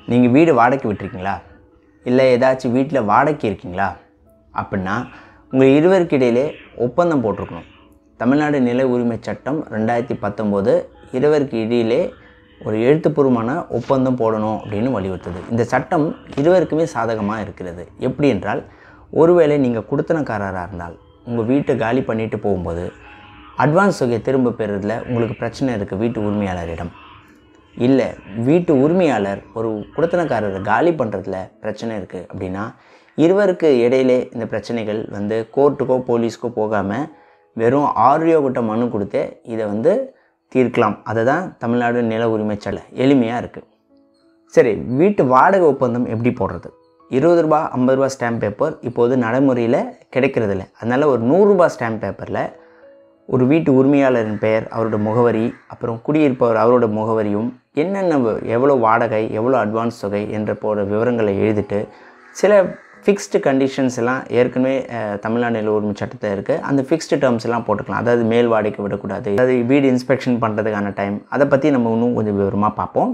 நீங்கள் வீடு வாடகைக்கு விட்டுருக்கீங்களா இல்லை ஏதாச்சும் வீட்டில் வாடகைக்கு இருக்கீங்களா அப்படின்னா உங்கள் இருவருக்கு இடையிலே ஒப்பந்தம் போட்டிருக்கணும் தமிழ்நாடு நில உரிமை சட்டம் ரெண்டாயிரத்தி பத்தொம்போது இருவருக்கு இடையிலே ஒரு எழுத்துப்பூர்வமான ஒப்பந்தம் போடணும் அப்படின்னு வலியுறுத்துது இந்த சட்டம் இருவருக்குமே சாதகமாக இருக்கிறது எப்படி என்றால் ஒருவேளை நீங்கள் குடுத்தனக்காரராக இருந்தால் உங்கள் வீட்டை காலி பண்ணிட்டு போகும்போது அட்வான்ஸ் தொகையை திரும்ப பெறுறதுல உங்களுக்கு பிரச்சனை இருக்குது வீட்டு உரிமையாளரிடம் இல்லை வீட்டு உரிமையாளர் ஒரு குடுத்தனக்காரரை காலி பண்ணுறதுல பிரச்சனை இருக்குது அப்படின்னா இருவருக்கு இடையிலே இந்த பிரச்சனைகள் வந்து கோர்ட்டுக்கோ போலீஸ்க்கோ போகாமல் வெறும் ஆர்டிஓ கிட்ட மனு கொடுத்து இதை வந்து தீர்க்கலாம் அதை தான் தமிழ்நாடு நில உரிமை சட்டம் எளிமையாக இருக்குது சரி வீட்டு வாடகை ஒப்பந்தம் எப்படி போடுறது இருபது ரூபா ஐம்பது ரூபா ஸ்டாம்ப் பேப்பர் இப்போது நடைமுறையில் கிடைக்கிறதில்ல அதனால் ஒரு நூறுரூபா ஸ்டாம்ப் பேப்பரில் ஒரு வீட்டு உரிமையாளரின் பெயர் அவரோட முகவரி அப்புறம் குடியிருப்பவர் அவரோட முகவரியும் என்னென்ன வ- எவ்வளோ வாடகை எவ்வளோ அட்வான்ஸ் தொகை என்ற போன்ற விவரங்களை எழுதிட்டு சில ஃபிக்ஸ்டு கண்டிஷன்ஸ் எல்லாம் ஏற்கனவே அஹ், தமிழ்நாடு நில உரிமை சட்டத்தில் இருக்குது அந்த ஃபிக்ஸ்டு டேர்ம்ஸ் எல்லாம் போட்டுக்கலாம் அதாவது மேல் வாடகைக்கு விடக்கூடாது அதாவது வீடு இன்ஸ்பெக்ஷன் பண்ணுறதுக்கான டைம் அதை பற்றி நம்ம இன்னும் கொஞ்சம் விவரமாக பார்ப்போம்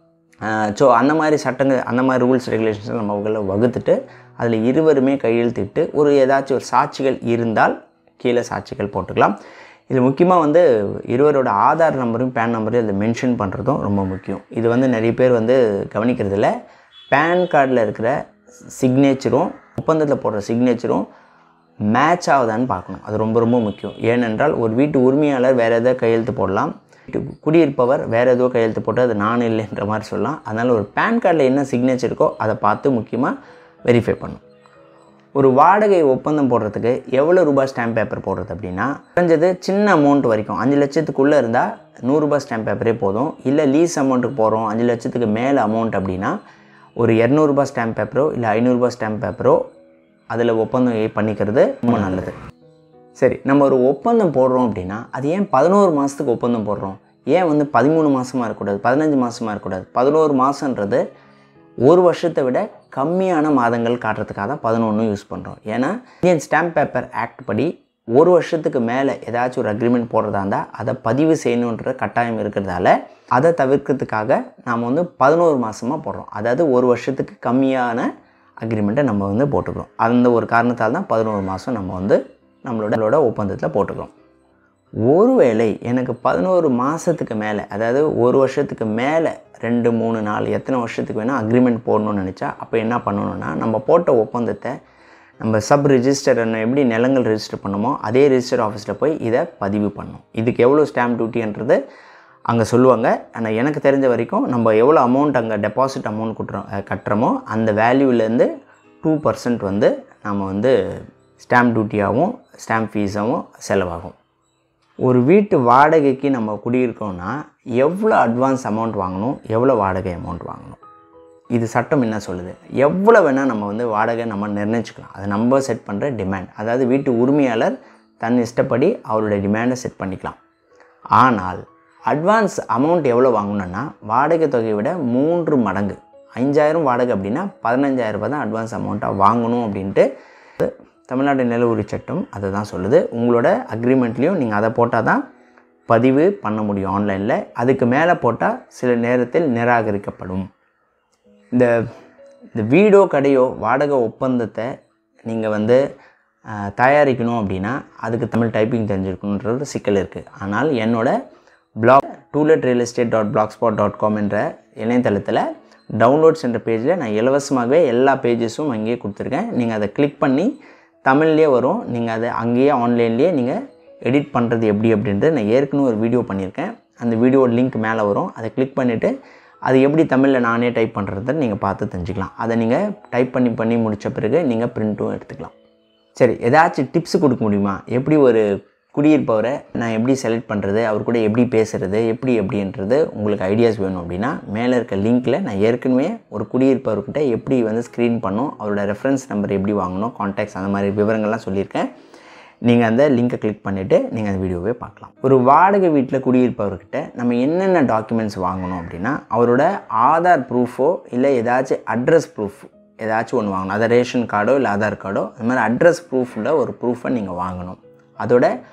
ஸோ அந்த மாதிரி சட்டங்கள் அந்த மாதிரி ரூல்ஸ் ரெகுலேஷன்ஸ் நம்ம அவங்கள வகுத்துட்டு அதில் இருவருமே கையெழுத்திட்டு ஒரு ஏதாச்சும் ஒரு சாட்சிகள் இருந்தால் கீழே சாட்சிகள் போட்டுக்கலாம் இதில் முக்கியமாக வந்து இருவரோட ஆதார் நம்பரும் பேன் நம்பரையும் அதில் மென்ஷன் பண்ணுறதும் ரொம்ப முக்கியம் இது வந்து நிறைய பேர் வந்து கவனிக்கிறதில்ல பேன் கார்டில் இருக்கிற சிக்னேச்சரும் ஒப்பந்தத்தில் போடுற சிக்னேச்சரும் மேட்ச் ஆகுதான்னு பார்க்கணும் அது ரொம்ப ரொம்ப முக்கியம் ஏனென்றால் ஒரு வீட்டு உரிமையாளர் வேறு ஏதோ கையெழுத்து போடலாம் வீட்டு குடியிருப்பவர் வேறு ஏதோ கையெழுத்து போட்டு அது நான் இல்லைன்ற மாதிரி சொல்லலாம் அதனால் ஒரு பேன் கார்டில் என்ன சிக்னேச்சர் இருக்கோ அதை பார்த்து முக்கியமாக வெரிஃபை பண்ணும் ஒரு வாடகை ஒப்பந்தம் போடுறதுக்கு எவ்வளோ ரூபாய் ஸ்டாம்ப் பேப்பர் போடுறது அப்படின்னா குறைஞ்சது சின்ன அமௌண்ட் வரைக்கும் அஞ்சு லட்சத்துக்குள்ளே இருந்தால் நூறுரூபா ஸ்டாம்ப் பேப்பரே போதும் இல்லை லீஸ் அமௌண்ட்டுக்கு போகிறோம் அஞ்சு லட்சத்துக்கு மேலே அமௌண்ட் அப்படின்னா ஒரு இரநூறுபா ஸ்டாம்ப் பேப்பரோ இல்லை ஐநூறுரூபா ஸ்டாம்ப் பேப்பரோ அதில் ஒப்பந்தம் பண்ணிக்கிறது ரொம்ப நல்லது சரி நம்ம ஒரு ஒப்பந்தம் போடுறோம் அப்படின்னா அது ஏன் பதினோரு மாதத்துக்கு ஒப்பந்தம் போடுறோம் ஏன் வந்து பதிமூணு மாதமாக இருக்கக்கூடாது பதினஞ்சு மாதமாக இருக்கக்கூடாது பதினோரு மாதன்றது ஒரு வருஷத்தை விட கம்மியான மாதங்கள் காட்டுறதுக்காக தான் பதினொன்று யூஸ் பண்ணுறோம் ஏன்னா இந்தியன் ஸ்டாம்ப் பேப்பர் ஆக்ட் படி ஒரு வருஷத்துக்கு மேலே ஏதாச்சும் ஒரு அக்ரிமெண்ட் போடுறதா இருந்தால் அதை பதிவு செய்யணுன்ற கட்டாயம் இருக்கிறதால அதை தவிர்க்கிறதுக்காக நாம் வந்து பதினோரு மாதமாக போடுறோம் அதாவது ஒரு வருஷத்துக்கு கம்மியான அக்ரிமெண்ட்டை நம்ம வந்து போட்டுக்கிறோம் அந்த ஒரு காரணத்தால் தான் பதினோரு மாதம் நம்ம வந்து நம்மளோட நம்மளோட ஒப்பந்தத்தில் போட்டுக்கிறோம் ஒருவேளை எனக்கு பதினோரு மாதத்துக்கு மேலே அதாவது ஒரு வருஷத்துக்கு மேலே ரெண்டு மூணு நாலு எத்தனை வருஷத்துக்கு வேணால் அக்ரிமெண்ட் போடணும்னு நினச்சா அப்போ என்ன பண்ணணும்னா நம்ம போட்ட ஒப்பந்தத்தை நம்ம சப் ரிஜிஸ்டர் எப்படி நிலங்கள் ரெஜிஸ்டர் பண்ணோமோ அதே ரெஜிஸ்டர் ஆஃபீஸில் போய் இதை பதிவு பண்ணணும் இதுக்கு எவ்வளோ ஸ்டாம்ப் டியூட்டின்றது அங்கே சொல்லுவாங்க ஆனால் எனக்கு தெரிஞ்ச வரைக்கும் நம்ம எவ்வளோ அமௌண்ட் அங்கே டெபாசிட் அமௌண்ட் குட்டுறோம் அஹ், கட்டுறோமோ அந்த வேல்யூலேருந்து டூ பர்சன்ட் வந்து நம்ம வந்து ஸ்டாம்ப் டியூட்டியாகவும் ஸ்டாம்ப் ஃபீஸாகவும் செலவாகும் ஒரு வீட்டு வாடகைக்கு நம்ம குடியிருக்கோம்னா எவ்வளோ அட்வான்ஸ் அமௌண்ட் வாங்கணும் எவ்வளோ வாடகை அமௌண்ட் வாங்கணும் இது சட்டம் என்ன சொல்லுது எவ்வளோ வேணால் நம்ம வந்து வாடகை நம்ம நிர்ணயிச்சுக்கலாம் அது நம்ம செட் பண்ணுற டிமாண்ட் அதாவது வீட்டு உரிமையாளர் தன் இஷ்டப்படி அவருடைய டிமாண்டை செட் பண்ணிக்கலாம் ஆனால் அட்வான்ஸ் அமௌண்ட் எவ்வளோ வாங்கணும்னா வாடகை தொகையை விட மூன்று மடங்கு அஞ்சாயிரம் வாடகை அப்படின்னா பதினஞ்சாயிரம் ரூபாய் தான் அட்வான்ஸ் அமௌண்ட்டாக வாங்கணும் அப்படின்ட்டு தமிழ்நாடு நில உரிமை சட்டம் அதை தான் சொல்லுது உங்களோட அக்ரிமெண்ட்லேயும் நீங்கள் அதை போட்டால் தான் பதிவு பண்ண முடியும் ஆன்லைனில் அதுக்கு மேலே போட்டால் சில நேரத்தில் நிராகரிக்கப்படும் இந்த இந்த வீடோ கடையோ வாடகை ஒப்பந்தத்தை நீங்கள் வந்து அஹ், தயாரிக்கணும் அப்படின்னா அதுக்கு தமிழ் டைப்பிங் தெரிஞ்சிருக்கணுன்றது சிக்கல் இருக்குது ஆனால் என்னோட blog to let real estate dot blogspot dot com என்ற இணையதளத்தில் டவுன்லோட்ஸ் என்ற பேஜில் நான் இலவசமாகவே எல்லா பேஜஸும் அங்கேயே கொடுத்துருக்கேன் நீங்கள் அதை கிளிக் பண்ணி தமிழ்லேயே வரும் நீங்கள் அதை அங்கேயே ஆன்லைன்லேயே நீங்கள் எடிட் பண்ணுறது எப்படி அப்படின்றது நான் ஏற்கனவே ஒரு வீடியோ பண்ணியிருக்கேன் அந்த வீடியோ லிங்க் மேலே வரும் அதை கிளிக் பண்ணிவிட்டு அது எப்படி தமிழில் நானே டைப் பண்ணுறதை நீங்கள் பார்த்து தெரிஞ்சுக்கலாம் அதை நீங்கள் டைப் பண்ணி பண்ணி முடித்த பிறகு நீங்கள் பிரிண்ட்டும் எடுத்துக்கலாம் சரி ஏதாச்சும் டிப்ஸ் கொடுக்க முடியுமா எப்படி ஒரு குடியிருப்பவரை நான் எப்படி செலக்ட் பண்ணுறது அவர் கூட எப்படி பேசுகிறது எப்படி எப்படின்றது உங்களுக்கு ஐடியாஸ் வேணும் அப்படின்னா மேலே இருக்க லிங்க்கில் நான் ஏற்கனவே ஒரு குடியிருப்பவர்கிட்ட எப்படி வந்து ஸ்க்ரீன் பண்ணணும் அவரோட ரெஃபரன்ஸ் நம்பர் எப்படி வாங்கணும் கான்டாக்ட்ஸ் அந்த மாதிரி விவரங்கள்லாம் சொல்லியிருக்கேன் நீங்கள் அந்த லிங்கை கிளிக் பண்ணிவிட்டு நீங்கள் அந்த வீடியோவே பார்க்கலாம் ஒரு வாடகை வீட்டில் குடியிருப்பவர்கிட்ட நம்ம என்னென்ன டாக்குமெண்ட்ஸ் வாங்கணும் அப்படின்னா அவரோட ஆதார் ப்ரூஃபோ இல்லை ஏதாச்சும் அட்ரஸ் ப்ரூஃப் ஏதாச்சும் ஒன்று வாங்கணும் அதை ரேஷன் கார்டோ இல்லை ஆதார் கார்டோ அது மாதிரி அட்ரஸ் ப்ரூஃபில் ஒரு ப்ரூஃபை நீங்கள் வாங்கணும் அதோட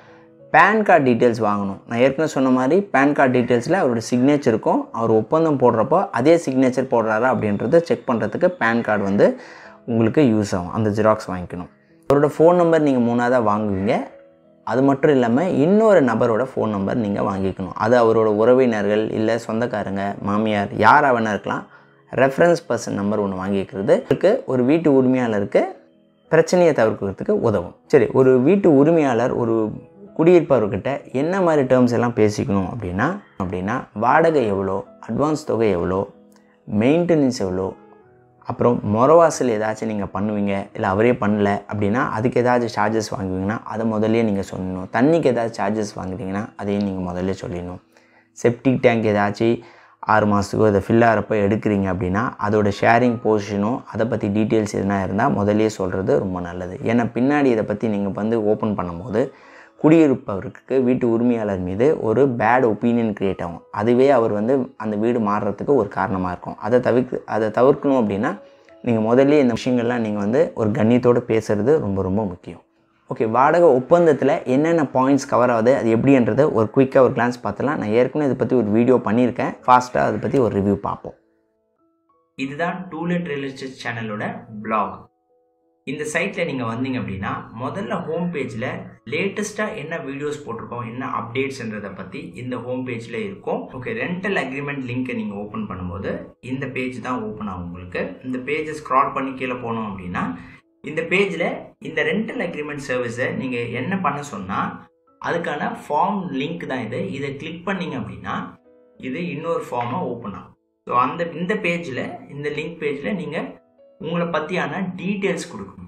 பேன் கார்டு டீட்டெயில்ஸ் வாங்கணும் நான் ஏற்கனவே சொன்ன மாதிரி பேன் கார்டு டீட்டெயில்ஸில் அவரோட சிக்னேச்சர் இருக்கும் அவர் ஒப்பந்தம் போடுறப்போ அதே சிக்னேச்சர் போடுறாரா அப்படின்றத செக் பண்ணுறதுக்கு பேன் கார்டு வந்து உங்களுக்கு யூஸ் ஆகும் அந்த ஜெராக்ஸ் வாங்கிக்கணும் அவரோட ஃபோன் நம்பர் நீங்கள் மூணாவதாக வாங்குவீங்க அது மட்டும் இல்லாமல் இன்னொரு நபரோட ஃபோன் நம்பர் நீங்கள் வாங்கிக்கணும் அது அவரோட உறவினர்கள் இல்லை சொந்தக்காரங்க மாமியார் யாராக வேணா இருக்கலாம் ரெஃபரன்ஸ் பர்சன் நம்பர் ஒன்று வாங்கிக்கிறது இதுக்கு ஒரு வீட்டு உரிமையாளருக்கு பிரச்சனையை தவிர்க்கிறதுக்கு உதவும் சரி ஒரு வீட்டு உரிமையாளர் ஒரு குடியிருப்பவர்கிட்ட என்ன மாதிரி டேர்ம்ஸ் எல்லாம் பேசிக்கணும் அப்படின்னா அப்படின்னா வாடகை எவ்வளோ அட்வான்ஸ் தொகை எவ்வளோ மெயின்டெனன்ஸ் எவ்வளோ அப்புறம் முறவாசல் ஏதாச்சும் நீங்கள் பண்ணுவீங்க இல்லை அவரே பண்ணல அப்படின்னா அதுக்கு ஏதாச்சும் சார்ஜஸ் வாங்குவீங்கன்னா அதை முதல்லயே நீங்கள் சொல்லணும் தண்ணிக்கு ஏதாச்சும் சார்ஜஸ் வாங்குறீங்கன்னா அதையும் நீங்கள் முதல்ல சொல்லிடணும் செப்டிக் டேங்க் ஏதாச்சும் ஆறு மாதத்துக்கோ இதை ஃபில் ஆகிறப்ப எடுக்கிறீங்க அப்படின்னா அதோட ஷேரிங் பொசிஷனும் அதை பற்றி டீட்டெயில்ஸ் எதுனா இருந்தால் முதல்லயே சொல்கிறது ரொம்ப நல்லது ஏன்னா பின்னாடி இதை பற்றி நீங்கள் வந்து ஓப்பன் பண்ணும்போது குடியிருப்பவருக்கு வீட்டு உரிமையாளர் மீது ஒரு பேட் ஒப்பீனியன் க்ரியேட் ஆகும் அதுவே அவர் வந்து அந்த வீடு மாறுறதுக்கு ஒரு காரணமாக இருக்கும் அதை தவிர்க்க அதை தவிர்க்கணும் அப்படின்னா நீங்கள் முதல்ல இந்த விஷயங்கள்லாம் நீங்கள் வந்து ஒரு கண்ணியத்தோடு பேசுகிறது ரொம்ப ரொம்ப முக்கியம் ஓகே வாடகை ஒப்பந்தத்தில் என்னென்ன பாயிண்ட்ஸ் கவர் ஆகுது அது எப்படின்றத ஒரு குயிக்காக ஒரு கிளான்ஸ் பார்த்தலாம் நான் ஏற்கனவே இதை பற்றி ஒரு வீடியோ பண்ணியிருக்கேன் ஃபாஸ்ட்டாக அதை பற்றி ஒரு ரிவ்யூ பார்ப்போம் இதுதான் டூலெட் ரியல் எஸ்டேட் சேனலோட பிளாக் இந்த சைட்டில் நீங்கள் வந்தீங்க அப்படின்னா முதல்ல ஹோம் பேஜில் லேட்டஸ்ட்டாக என்ன வீடியோஸ் போட்டிருக்கோம் என்ன அப்டேட்ஸ்ன்றதை பற்றி இந்த ஹோம் பேஜில் இருக்கும் ஓகே ரெண்டல் அக்ரிமெண்ட் லிங்க்கை நீங்கள் ஓப்பன் பண்ணும்போது இந்த பேஜ் தான் ஓப்பன் ஆகும் உங்களுக்கு இந்த பேஜை ஸ்க்ரால் பண்ணி கீழே போனோம் அப்படின்னா இந்த பேஜில் இந்த ரெண்டல் அக்ரிமெண்ட் சர்வீஸை நீங்கள் என்ன பண்ண சொன்னால் அதுக்கான ஃபார்ம் லிங்க் தான் இது இதை கிளிக் பண்ணீங்க அப்படின்னா இது இன்னொரு ஃபார்மாக ஓப்பன் ஆகும் ஸோ அந்த இந்த பேஜில் இந்த லிங்க் பேஜில் நீங்கள் உங்களை பற்றியான டீட்டெயில்ஸ் கொடுக்கணும்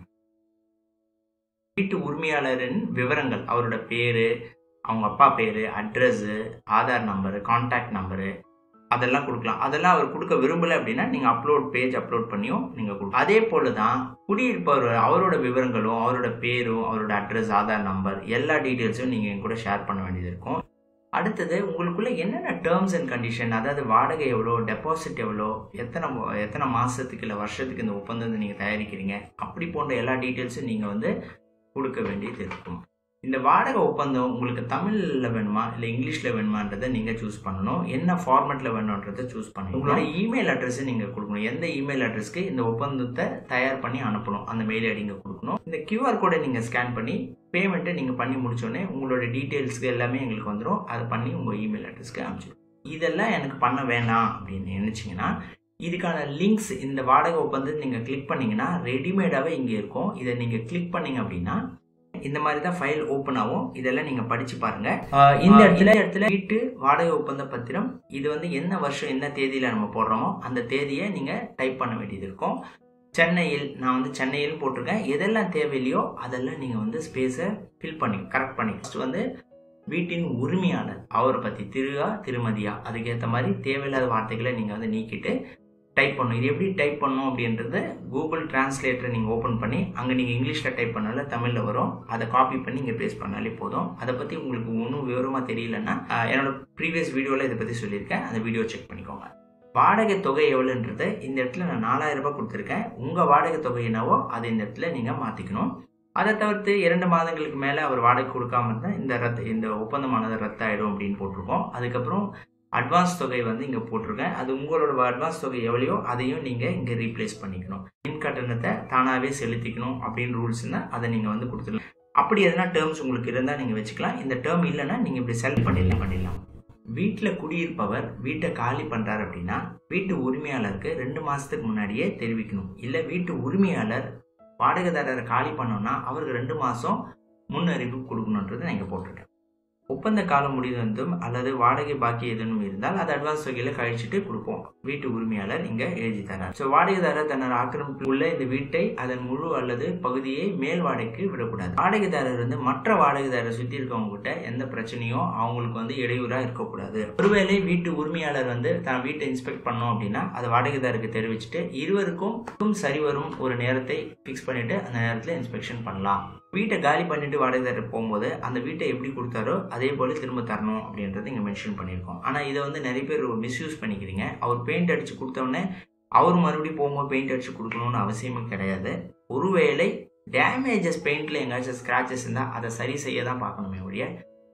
வீட்டு உரிமையாளரின் விவரங்கள் அவரோட பேர் அவங்க அப்பா பேர் address Aadhaar number contact number அதெல்லாம் கொடுக்கலாம் அதெல்லாம் அவர் கொடுக்க விரும்பலை அப்படின்னா நீங்கள் அப்லோட் பேஜ் அப்லோட் பண்ணியும் நீங்கள் கொடுக்கலாம் அதே போல தான் குடியிருப்பவர் அவரோட விவரங்களும் அவரோட பேரும் அவரோட அட்ரஸ் ஆதார் நம்பர் எல்லா டீட்டெயில்ஸும் நீங்கள் என் கூட ஷேர் பண்ண வேண்டியது இருக்கும் அடுத்தது உங்களுக்குள்ள என்னென்ன டேர்ம்ஸ் அண்ட் கண்டிஷன் அதாவது வாடகை எவ்வளோ டெபாசிட் எவ்வளோ எத்தனை எத்தனை மாதத்துக்கு இல்லை வருஷத்துக்கு இந்த ஒப்பந்தத்தை நீங்கள் தயாரிக்கிறீங்க அப்படி போன்ற எல்லா டீட்டெயில்ஸும் நீங்கள் வந்து கொடுக்க வேண்டியது இருக்கும் இந்த வாடகை ஒப்பந்தம் உங்களுக்கு தமிழில் வேணுமா இல்லை இங்கிலீஷில் வேணுமான்றதை நீங்கள் சூஸ் பண்ணணும் என்ன ஃபார்மேட்டில் வேணுன்றதை சூஸ் பண்ணணும் உங்களோட இமெயில் அட்ரஸை நீங்கள் கொடுக்கணும் எந்த இமெயில் அட்ரஸ்க்கு இந்த ஒப்பந்தத்தை தயார் பண்ணி அனுப்பணும் அந்த மெயில் ஐடி நீங்கள் கொடுக்கணும் இந்த கியூஆர் கோடை நீங்கள் ஸ்கேன் பண்ணி பேமெண்ட்டை நீங்கள் பண்ணி முடிச்சோடனே உங்களோட டீட்டெயில்ஸ்க்கு எல்லாமே எங்களுக்கு வந்துடும் அதை பண்ணி உங்கள் இமெயில் அட்ரஸ்க்கு அனுப்பிச்சிடும் இதெல்லாம் எனக்கு பண்ண வேணாம் அப்படின்னு நினச்சிங்கன்னா இதுக்கான லிங்க்ஸ் இந்த வாடகை ஒப்பந்தத்தை நீங்கள் கிளிக் பண்ணீங்கன்னா ரெடிமேடாகவே இங்கே இருக்கும் இதை நீங்கள் கிளிக் பண்ணீங்க அப்படின்னா இந்த மாதிரி தான் ஃபைல் ஓப்பன் ஆகும் இதெல்லாம் நீங்கள் படித்து பாருங்க ஆஹ் இந்த இடத்துல இடத்துல வீட்டு வாடகை ஒப்பந்த பத்திரம் இது வந்து என்ன வருஷம் என்ன தேதியில் நம்ம போடுறோமோ அந்த தேதியை நீங்கள் டைப் பண்ண வேண்டியது இருக்கும் சென்னையில் நான் வந்து சென்னையில் போட்டிருக்கேன் எதெல்லாம் தேவையில்லையோ அதெல்லாம் நீங்கள் வந்து ஸ்பேஸை ஃபில் பண்ணி கரெக்ட் பண்ணி ஃபஸ்ட் வந்து வீட்டின் உரிமையாளர் அவரை பற்றி திருவா திருமதியா அதுக்கேற்ற மாதிரி தேவையில்லாத வார்த்தைகளை நீங்கள் வந்து நீக்கிட்டு டைப் பண்ணணும் இது எப்படி டைப் பண்ணணும் அப்படின்றது கூகுள் டிரான்ஸ்லேட்டரை நீங்கள் ஓப்பன் பண்ணி அங்கே நீங்கள் இங்கிலீஷில் டைப் பண்ணால தமிழில் வரும் அதை காப்பி பண்ணி இங்கே பேஸ்ட் பண்ணாலே போதும் அதை பற்றி உங்களுக்கு ஒன்றும் விவரமாக தெரியலன்னா ஆஹ் என்னோட ப்ரீவியஸ் வீடியோவில் இதை பற்றி சொல்லியிருக்கேன் அந்த வீடியோ செக் பண்ணிக்கோங்க வாடகை தொகை எவ்வளோன்றது இந்த இடத்துல நான் நாலாயிரம் ரூபாய் கொடுத்துருக்கேன் உங்கள் வாடகை தொகை என்னவோ அதை இந்த இடத்துல நீங்கள் மாற்றிக்கணும் அதை தவிர்த்து இரண்டு மாதங்களுக்கு மேலே அவர் வாடகை கொடுக்காம இருந்தால் இந்த ரத்து இந்த ஒப்பந்தமானது ரத்தாயிடும் அப்படின்னு போட்டிருக்கோம் அதுக்கப்புறம் அட்வான்ஸ் தொகை வந்து இங்கே போட்டிருக்கேன் அது உங்களோட அட்வான்ஸ் தொகை எவ்வளையோ அதையும் நீங்கள் இங்கே ரீப்ளேஸ் பண்ணிக்கணும் மின் கட்டணத்தை தானாகவே செலுத்திக்கணும் அப்படின்னு ரூல்ஸ்னா அதை நீங்கள் வந்து கொடுத்துடலாம் அப்படி எதனா டேர்ம்ஸ் உங்களுக்கு இருந்தால் நீங்கள் வச்சுக்கலாம் இந்த டேர்ம் இல்லைன்னா நீங்கள் இப்படி செலக்ட் பண்ணிடலாம் பண்ணிடலாம் வீட்டில் குடியிருப்பவர் வீட்டை காலி பண்ணுறாரு அப்படின்னா வீட்டு உரிமையாளருக்கு ரெண்டு மாதத்துக்கு முன்னாடியே தெரிவிக்கணும் இல்லை வீட்டு உரிமையாளர் வாடகைதாரரை காலி பண்ணோம்னா அவருக்கு ரெண்டு மாதம் முன்னறிவிப்பு கொடுக்கணுன்றது நான் இங்கே போட்டிருக்கேன் ஒப்பந்த காலம் முடிந்ததும் அல்லது வாடகை பாக்கி ஏதேனும் இருந்தால் அது அட்வான்ஸ் தொகையில் கழிச்சிட்டு கொடுப்போம் வீட்டு உரிமையாளர் இங்கே எழுதி தரார் ஸோ வாடகைதாரர் தன்னர் ஆக்கிரமிப்பில் உள்ள இந்த வீட்டை அதன் முழு அல்லது பகுதியை மேல் வாடகைக்கு விடக்கூடாது வாடகைதாரர் வந்து மற்ற வாடகைதாரர் சுற்றி இருக்கவங்க கிட்ட எந்த பிரச்சனையும் அவங்களுக்கு வந்து இடையூறாக இருக்கக்கூடாது ஒருவேளை வீட்டு உரிமையாளர் வந்து தான் வீட்டை இன்ஸ்பெக்ட் பண்ணோம் அப்படின்னா அது வாடகைதாருக்கு தெரிவிச்சுட்டு இருவருக்கும் சரி வரும் ஒரு நேரத்தை ஃபிக்ஸ் பண்ணிட்டு அந்த நேரத்தில் இன்ஸ்பெக்ஷன் பண்ணலாம் வீட்டை காலி பண்ணிட்டு வாடகைதாரர் போகும்போது அந்த வீட்டை எப்படி கொடுத்தாரோ அதே போல திரும்ப தரணும் அப்படின்றது இங்கே மென்ஷன் பண்ணியிருக்கோம் ஆனால் இதை வந்து நிறைய பேர் மிஸ்யூஸ் பண்ணிக்கிறீங்க அவர் பெயிண்ட் அடித்து கொடுத்தோடனே அவர் மறுபடியும் போகும்போது பெயிண்ட் அடித்து கொடுக்கணும்னு அவசியமே கிடையாது ஒருவேளை டேமேஜஸ் பெயிண்டில் எங்கேயாச்சும் ஸ்க்ராச்சஸ் இருந்தால் அதை சரி செய்ய தான் பார்க்கணுமே ஒழிய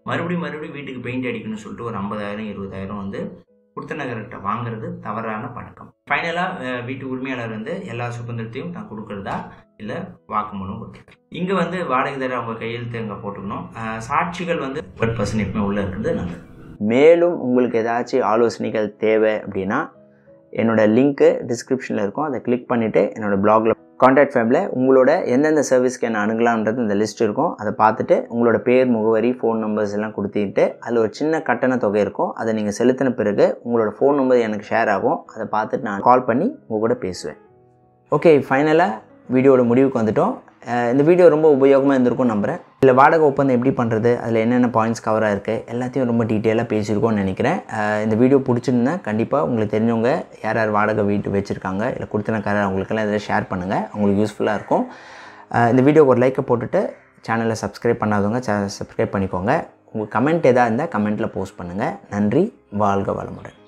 மறுபடியும் மறுபடியும் வீட்டுக்கு பெயிண்ட் அடிக்கணும்னு சொல்லிட்டு ஒரு ஐம்பதாயிரம் இருபதாயிரம் வந்து கொடுத்த நகர்கிட்ட வாங்குறது தவறான பழக்கம் ஃபைனலாக வீட்டு உரிமையாளர் வந்து எல்லா சுதந்திரத்தையும் நான் கொடுக்குறதா இல்லை வாக்குமூலம் கொடுத்துருக்கேன் இங்கே வந்து வாடகைதாரர் அவங்க கையெழுத்து அங்கே போட்டுக்கணும் அஹ் சாட்சிகள் வந்து ஒன் பர்சன்ட் எப்பவுமே உள்ளே இருக்கிறது நல்லது மேலும் உங்களுக்கு ஏதாச்சும் ஆலோசனைகள் தேவை அப்படின்னா என்னோட லிங்க்கு டிஸ்கிரிப்ஷனில் இருக்கும் அதை கிளிக் பண்ணிவிட்டு என்னோடய பிளாகில் காண்டாக்ட் ஃபேமில் உங்களோட எந்தெந்த சர்வீஸ்க்கு என்ன அணுகலான்றது இந்த லிஸ்ட் இருக்கும் அதை பார்த்துட்டு உங்களோட பேர் முகவரி ஃபோன் நம்பர்ஸ் எல்லாம் கொடுத்துக்கிட்டு அதில் ஒரு சின்ன கட்டண தொகை இருக்கும் அதை நீங்கள் செலுத்தின பிறகு உங்களோட ஃபோன் நம்பர் எனக்கு ஷேர் ஆகும் அதை பார்த்துட்டு நான் கால் பண்ணி உங்கள் கூட பேசுவேன் ஓகே ஃபைனலாக வீடியோட முடிவுக்கு வந்துட்டோம் அஹ் இந்த வீடியோ ரொம்ப உபயோகமாக இருந்திருக்கும் நம்புகிறேன் இதில் வாடகை ஒப்பந்தம் எப்படி பண்ணுறது அதில் என்னென்ன பாயிண்ட்ஸ் கவர் ஆயிருக்கு எல்லாத்தையும் ரொம்ப டீட்டெயிலாக பேசியிருக்கோம்னு நினைக்கிறேன் அஹ் இந்த வீடியோ பிடிச்சிருந்தா கண்டிப்பாக உங்களுக்கு தெரிஞ்சவங்க யார் யார் வாடகை வீட்டு வச்சுருக்காங்க இல்லை கொடுத்தனக்காரர் அவங்களுக்கெல்லாம் இதை ஷேர் பண்ணுங்கள் அவங்களுக்கு யூஸ்ஃபுல்லாக இருக்கும் அஹ் இந்த வீடியோக்கு ஒரு லைக்கை போட்டுட்டு சேனலை சப்ஸ்கிரைப் பண்ணாதவங்க சேனலை சப்ஸ்கிரைப் பண்ணிக்கோங்க உங்கள் கமெண்ட் எதாக இருந்தால் கமெண்ட்டில் போஸ்ட் பண்ணுங்கள் நன்றி வாழ்க வளமுடன்